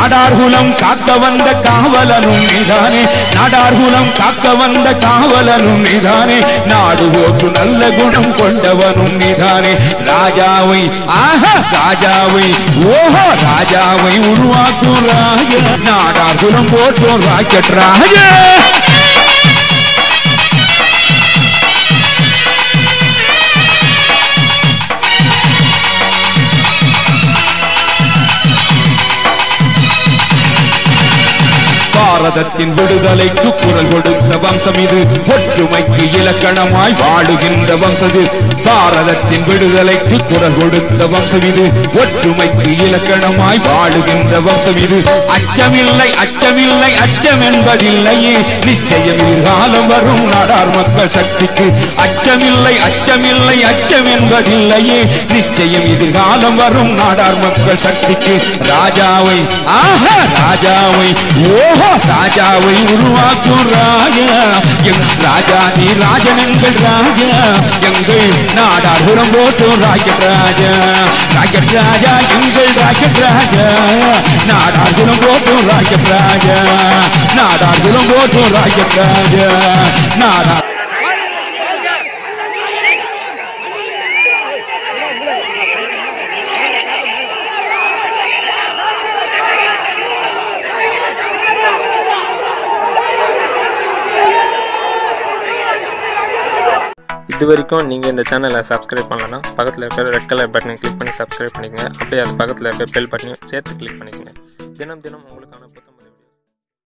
நாடார்குலம் காக்க வந்த காவலனும் நீதானே நாடார்குலம் காக்க வந்த காவலனும் நீதானே நாடு போற்று நல்ல குணம் கொண்டவனும் நீதானே ராஜாவை ஆஹா ராஜாவை ஓஹோ ராஜாவை உருவாக்கும் ராஜ நாடார்குலம் போற்றும் ராக்கெட் ராஜ பாரதத்தின் விடுதலைக்கு குரல் கொடுத்த வம்சம் இது ஒற்றுமைக்கு இலக்கணமாய் வாழுகின்ற வம்சம் இது பாரதத்தின் விடுதலைக்கு குரல் கொடுத்த வம்சம் இது ஒற்றுமைக்கு இலக்கணமாய் வாழுகின்ற வம்சம் இது அச்சமில்லை அச்சமில்லை அச்சம் என்பதில்லையே நிச்சயம் எதிர்காலம் வரும் நாடார் மக்கள் சக்திக்கு அச்சமில்லை அச்சமில்லை அச்சம் என்பதில்லையே நிச்சயம் எதிர்காலம் வரும் நாடார் மக்கள் சக்திக்கு ராஜாவை ஆஹா ராஜாவை ஓஹோ ராஜாவை உருவாக்கும் ராஜா எங் ராஜா நீ ராஜன் எங்கள் ராஜா எங்கள் நாடார் புறம் போட்டும் ராக்கெட் ராஜா ராக்கெட் ராஜா எங்கள் ராக்கெட் ராஜா நாடார் புறம் போட்டும் ராக்கெட் ராஜா நாடார் புறம் போட்டும் ராக்கெட் ராஜா நாடார் இது வரைக்கும் நீங்கள் இந்த சேனலை சப்ஸ்கிரைப் பண்ணலன்னா பக்கத்தில் இருக்கிற ரெட் கலர் பட்டனை கிளிக் பண்ணி சப்ஸ்கிரைப் பண்ணிக்கங்க அப்படியே அது பக்கத்தில் இருக்கிற பெல் பட்டனையும் சேர்த்து கிளிக் பண்ணிக்கங்க தினம் தினம் உங்களுக்கான புத்தம்